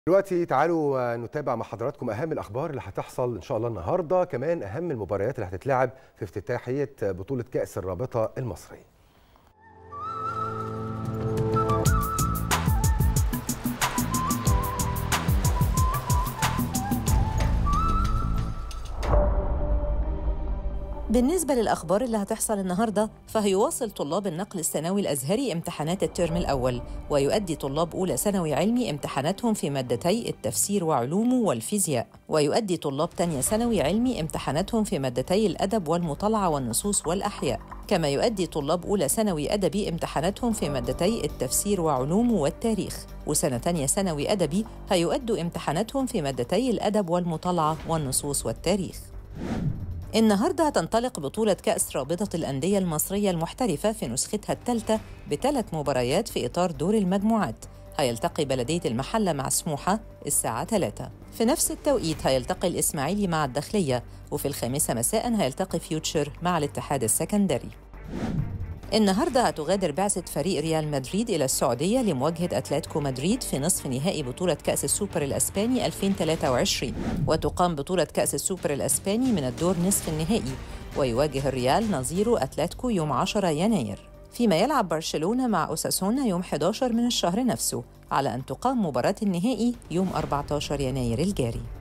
دلوقتي تعالوا نتابع مع حضراتكم اهم الاخبار اللي هتحصل ان شاء الله النهارده كمان اهم المباريات اللي هتتلعب في افتتاحيه بطوله كاس الرابطه المصريه بالنسبة للأخبار اللي هتحصل النهاردة فهيواصل طلاب النقل الثانوي الأزهري امتحانات الترم الأول ويؤدي طلاب أولى ثانوي علمي امتحاناتهم في مادتي التفسير وعلومه والفيزياء ويؤدي طلاب تانية ثانوي علمي امتحاناتهم في مادتي الأدب والمطالعة والنصوص والأحياء كما يؤدي طلاب أولى ثانوي أدبي امتحاناتهم في مادتي التفسير وعلومه والتاريخ وسنة تانية ثانوي أدبي هيؤدوا امتحاناتهم في مادتي الأدب والمطالعة والنصوص والتاريخ النهارده هتنطلق بطولة كأس رابطة الأندية المصرية المحترفة في نسختها الثالثة بثلاث مباريات في إطار دور المجموعات هيلتقي بلدية المحلة مع سموحة الساعة 3 في نفس التوقيت هيلتقي الإسماعيلي مع الداخلية وفي الخامسة مساء هيلتقي فيوتشر مع الاتحاد السكندري النهارده هتغادر بعثة فريق ريال مدريد إلى السعودية لمواجهة أتلتيكو مدريد في نصف نهائي بطولة كأس السوبر الأسباني 2023 وتقام بطولة كأس السوبر الأسباني من الدور نصف النهائي ويواجه الريال نظيره أتلتيكو يوم 10 يناير فيما يلعب برشلونة مع أوساسونا يوم 11 من الشهر نفسه على أن تقام مباراة النهائي يوم 14 يناير الجاري